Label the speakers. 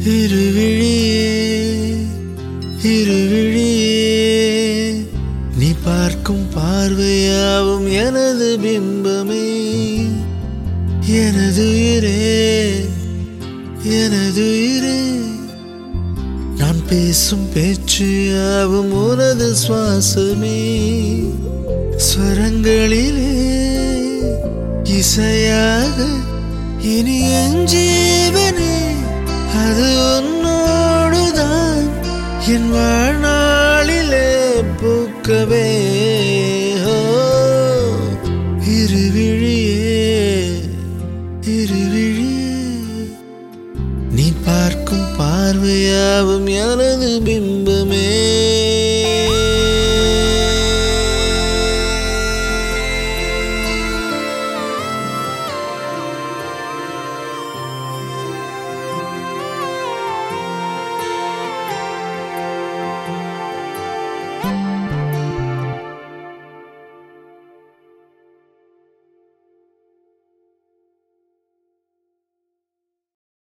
Speaker 1: இருவிழியே இருவிழியே நீ பார்க்கும் பார்வையாவும் எனது பிம்பமே எனது உயிரே எனது உயிரே நான் பேசும் பேச்சு யாவும் உனது சுவாசமே ஸ்வரங்களிலே இசையாக இனி என் ஜீவனே அது உன்னோடுதான் என் வாழ்நாளிலே பூக்கவே ஓ இருவிழி